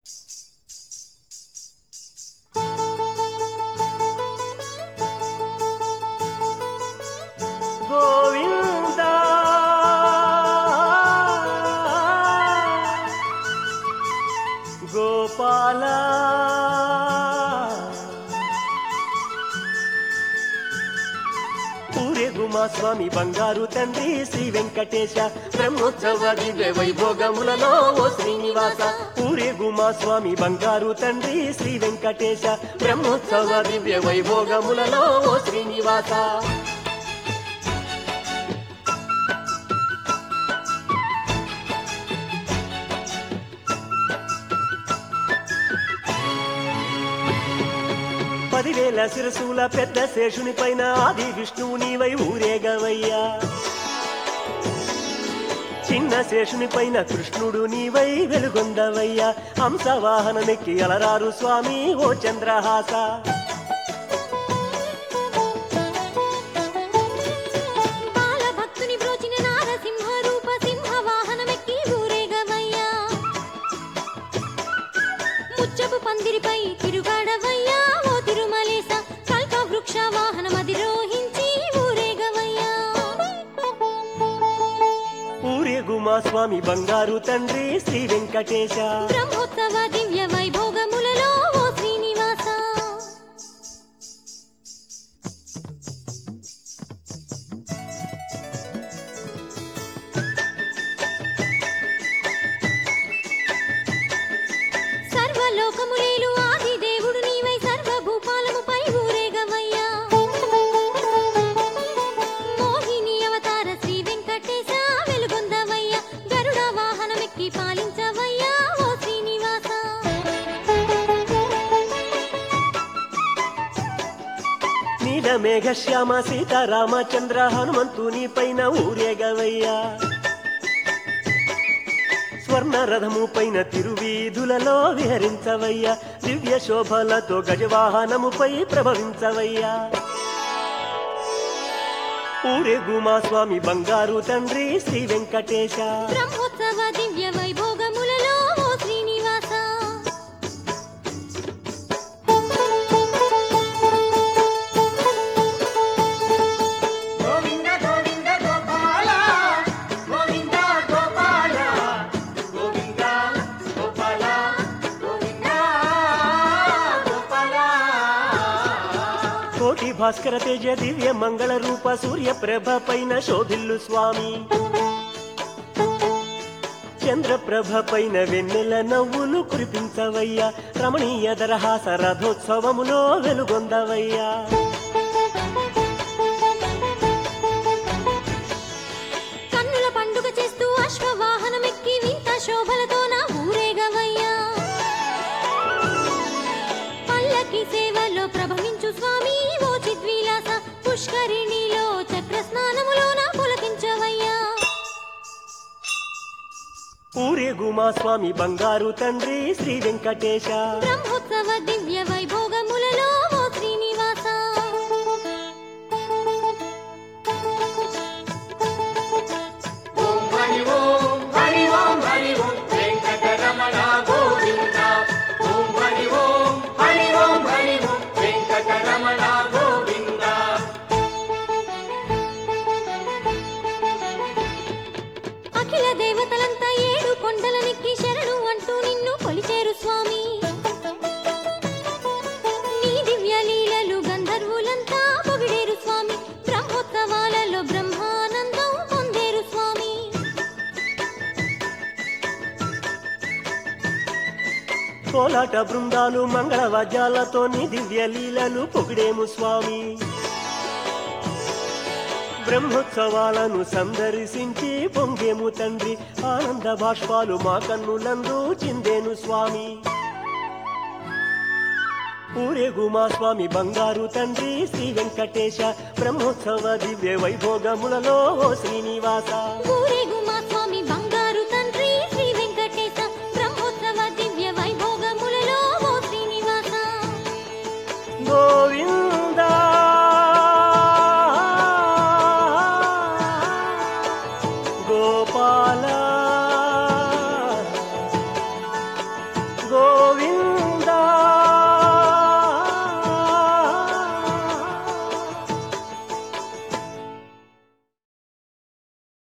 గోపాల ఊరేగు మా స్వామి బంగారు తండ్రి శ్రీ వెంకటేశ బ్రహ్మోత్సవ దివ్య వైభోగములలో ఓ శ్రీనివాస ఊరేగు మా స్వామి బంగారు తండ్రి శ్రీ వెంకటేశ బ్రహ్మోత్సవ దివ్య వైభోగములలో ఓ శ్రీనివాస పదివేల శిరసుల పెద్ద శేషుని పైన ఆది విష్ణువు నీవై ఊరేగవయ్యా చిన్న శేషుని పైన కృష్ణుడు నీవై వెలుగొందవయ్యా హంసవాహనమెక్కి అలరారు స్వామి ఓ చంద్రహాస బాలభక్తుని బ్రోచిన నారసింహ రూప సింహ వాహనమెక్కి ఊరేగవయ్యా ముచ్చపు పందిరిపై తిరుగాడవయ్యా ఓ తిరుమలేస కల్ప వృక్ష వాహనం అధిరోహించి ఊరేగవయ్యా ఊరేగు మా స్వామి బంగారు తండ్రి శ్రీ వెంకటేశ బ్రహ్మోత్సవ దివ్య వైభోగములలో ఓ శ్రీనివాస సర్వలోకములేలు ఆది దేవుడు నీవై సర్వభూపాలముపై ఊరేగవయ్యా మోహిని అవతార శ్రీ వెంకటేశ వెలుగొందవయ్యా గరుడ వాహనమెక్కి పాలించవయ్యా ఓ శ్రీనివాస నీల మేఘ శ్యామ సీతారామచంద్ర హనుమంతుని పైన ఊరేగవయ్యా స్వర్ణ రథము పైన తిరువీధులలో విహరించవయ్యా దివ్య శోభలతో గజవాహనముపై ప్రభవించవయ్యా ఊరేగు మా స్వామి బంగారు తండ్రి శ్రీ వెంకటేశ బ్రహ్మోత్సవ దివ్య వైభోగములలో ఓ శ్రీనివాస గోవింద గోవింద గోపాల గోవింద గోపాల గోవింద గోపాల గోవింద గోపాల కోటి భాస్కర తేజ దివ్య మంగళ రూప సూర్య ప్రభ పైన శోభిల్లు స్వామి చంద్రప్రభ పైన వెన్నెల నవ్వులు కురిపించవయ్యా రమణీయ దరహాస రథోత్సవములో వెలుగొందవయ్యా కన్నుల పండుగ చేస్తూ అశ్వవాహనమెక్కి వింత శోభలతో నా ఊరేగవయ్యా పల్లకి సేవలో ప్రభవించు స్వామి ఓ చిద్విలాస పుష్కరిణిలో చక్ర స్నానములో నా పులకించవయ్యా ఊరేగు మా స్వామి బంగారు తండ్రి శ్రీ వెంకటేశ బ్రహ్మోత్సవ దివ్య వైభోగములలో ఓ శ్రీనివాస హరి ఓం హరి ఓం హరి ఓం వెంకటరమణ గోవింద ఓం హరి ఓం హరి ఓం హరి ఓం వెంకటరమణ గోవింద అఖిల దేవతలంతా ఏడు కొండలనెక్కి శరణు అంటూ నిన్ను కొలిచేరు స్వామి నీ దివ్య లీలలు గంధర్వులంతా పొగిడేరు స్వామి బ్రహ్మోత్సవాలలో బ్రహ్మానందం పొందేరు స్వామి కోలాట బృందాలు మంగళ వాద్యాలతో నీ దివ్య లీలలు పొగిడేము స్వామి బ్రహ్మోత్సవాలను సందర్శించి పొంగేము తండ్రి ఆనంద బాష్పాలు మా కన్నులందు చిందేను స్వామి ఊరేగు మా స్వామి బంగారు తండ్రి శ్రీ వెంకటేశ బ్రహ్మోత్సవ దివ్య వైభోగములలో ఓ శ్రీనివాస ఊరేగు